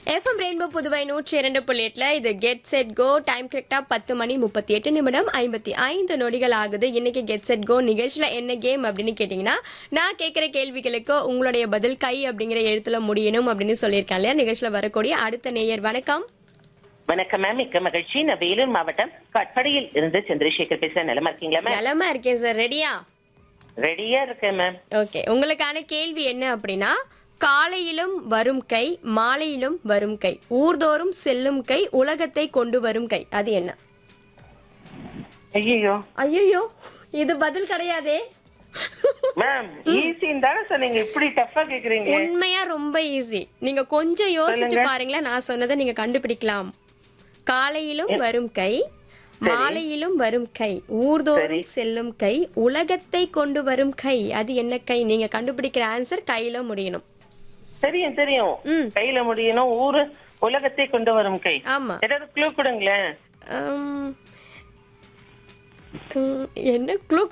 FM rainbow Puduvai நூற்றி இரண்டு புள்ளி எட்டுல இது கெட் செட் கோ டைம் கரெக்டா பத்து மணி முப்பத்தி எட்டு நிமிடம் ஐம்பத்தி ஐந்து நொடிகள் ஆகுது இன்னைக்கு கெட் செட் கோ நிகழ்ச்சியில என்ன கேம் அப்படின்னு கேட்டீங்கன்னா நான் கேட்கிற கேள்விகளுக்கு உங்களுடைய பதில் கை அப்படிங்கிற எழுத்துல முடியணும் அப்படின்னு சொல்லியிருக்கேன் இல்லையா நிகழ்ச்சியில வரக்கூடிய அடுத்த நேயர் வணக்கம் வணக்கம் மேம் மிக்க மகிழ்ச்சி நான் வேலூர் மாவட்டம் கட்படியில் இருந்து சந்திரசேகர் பேசுறேன் நிலமா இருக்கீங்களா மேம் நலமா இருக்கேன் சார் ரெடியா ரெடியா இருக்கேன் மேம் ஓகே உங்களுக்கான கேள்வி என்ன அப்படின்னா காலையிலும் வரும் கை மாலையிலும் வரும் கை ஊர்தோறும் செல்லும் கை உலகத்தை கொண்டு வரும் கை அது என்ன ஐயோ ஐயோ இது பதில் கிடையாதே மேம் ஈஸின்னு தானே சொன்னீங்க இப்படி டஃபா கேக்குறீங்க உண்மையா ரொம்ப ஈஸி நீங்க கொஞ்சம் யோசிச்சு பாருங்களேன் நான் சொன்னதை நீங்க கண்டுபிடிக்கலாம் காலையிலும் வரும் கை மாலையிலும் வரும் கை ஊர்தோறும் செல்லும் கை உலகத்தை கொண்டு வரும் கை அது என்ன கை நீங்க கண்டுபிடிக்கிற ஆன்சர் கையில முடியணும் தெரியும் தெரியும் ம். கையில முடியணும் ஊரு உலகத்தை கொண்டு வரும் கை ஆமா ஏதாவது க்ளூ கொடுங்களேன் உம், உம், என்ன க்ளூ